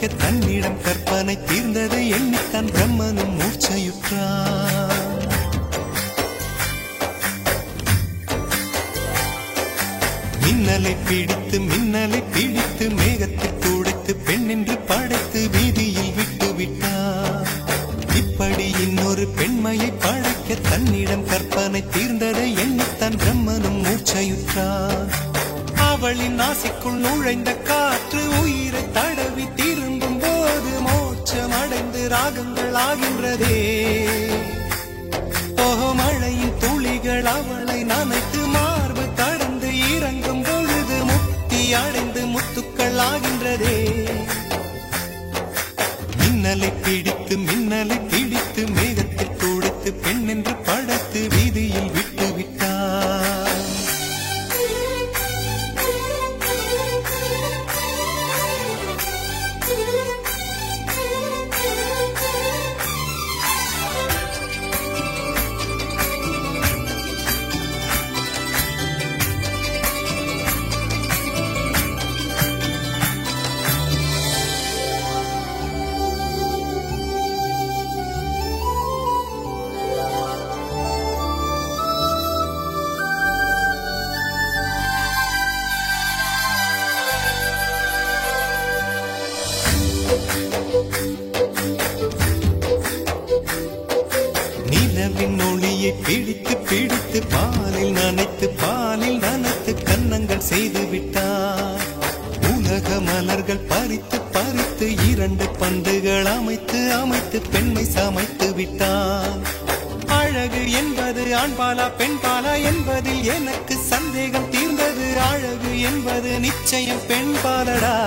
படைக்க தன்னிடம் கற்பனை தீர்ந்ததை எண்ணித்தான் பிரம்மனும் மூர்ச்சையுற்றான் மின்னலை பிடித்து மின்னலை பிடித்து மேகத்தில் துடைத்து பெண் என்று படைத்து வீதியில் விட்டு விட்டார் இப்படி இன்னொரு பெண்மையை படைக்க தன்னிடம் கற்பனை தீர்ந்ததை எண்ணித்தான் பிரம்மனும் மூர்ச்சையுற்றார் அவளின் நாசிக்குள் நுழைந்த காற்று உயிரை தடவி திரும்பும் போது மோட்சம் அடைந்து ராகங்கள் ஆகின்றதே ஓஹோ மழையின் துளிகள் அவளை நனைத்து மார்பு கடந்து இறங்கும் பொழுது முக்தி அடைந்து முத்துக்கள் ஆகின்றதே மின்னலை பிடித்து மின்னலை பிடித்து மேகத்தில் துடைத்து பெண் என்று படைத்து வீதியில் விட்டு விட்டார் நிலவின் ஒளியை பிடித்து பிடித்து பாலில் நனைத்து பாலில் நனைத்து கன்னங்கள் செய்து விட்டார் உலக மலர்கள் பறித்து பறித்து இரண்டு பந்துகள் அமைத்து அமைத்து பெண்மை சமைத்து விட்டார் அழகு என்பது ஆண்பாலா பெண்பாலா என்பதில் எனக்கு சந்தேகம் தீர்ந்தது அழகு என்பது நிச்சயம் பெண்பாலடா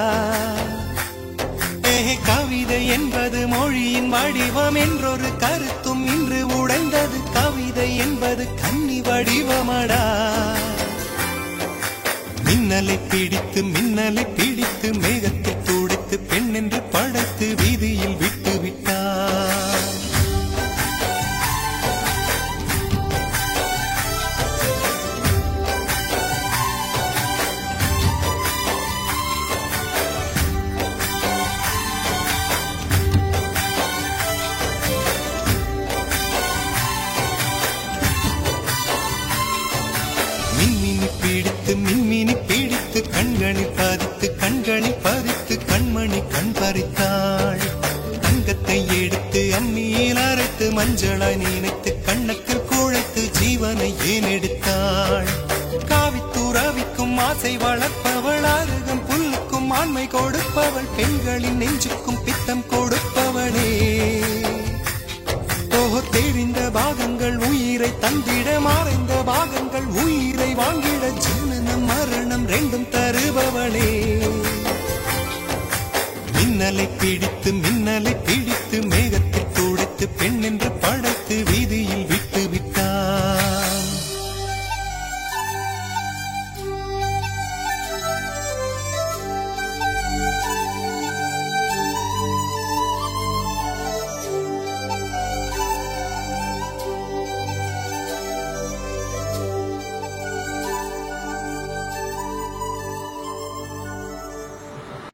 ஏ, கவிதை என்பது மொழியின் வடிவம் என்றொரு கருத்தும் இன்று உடைந்தது கவிதை என்பது கன்னி வடிவமடா மின்னலை பிடித்து மின்னலை பிடித்து மேகத்தில் துடைத்து பெண் என்று படைத்து வீதியில் விட்டு விட்டார் மின்மினி பிடித்து மின்மினி பிடித்து கண்களில் பதித்து கண்களில் பதித்து கண்மணி கண் பறித்தாள் தங்கத்தை எடுத்து அம்மியில் அரைத்து மஞ்சளாய் நினைத்து கண்ணத்தில் குழைத்து ஜீவனை ஏன் எடுத்தாள் காவித்துறவிக்கும் ஆசை வளர்ப்பவள் அருகம் புல்லுக்கும் ஆண்மை கொடுப்பவள் பெண்களின் நெஞ்சுக்கும் பித்தம் கொடுப்பவளே ஓஹோ தெரிந்த பாகங்கள் உயிரை தந்திட மறைந்த பாகங்கள் உயிரை வாங்கிட ஜனனம் மரணம் ரெண்டும் தருபவளே மின்னலை பிடித்து மின்னலை பிடித்து மேகத்தில் துடைத்து பெண் என்று படைத்து வீதியில் விட்டு விட்டார்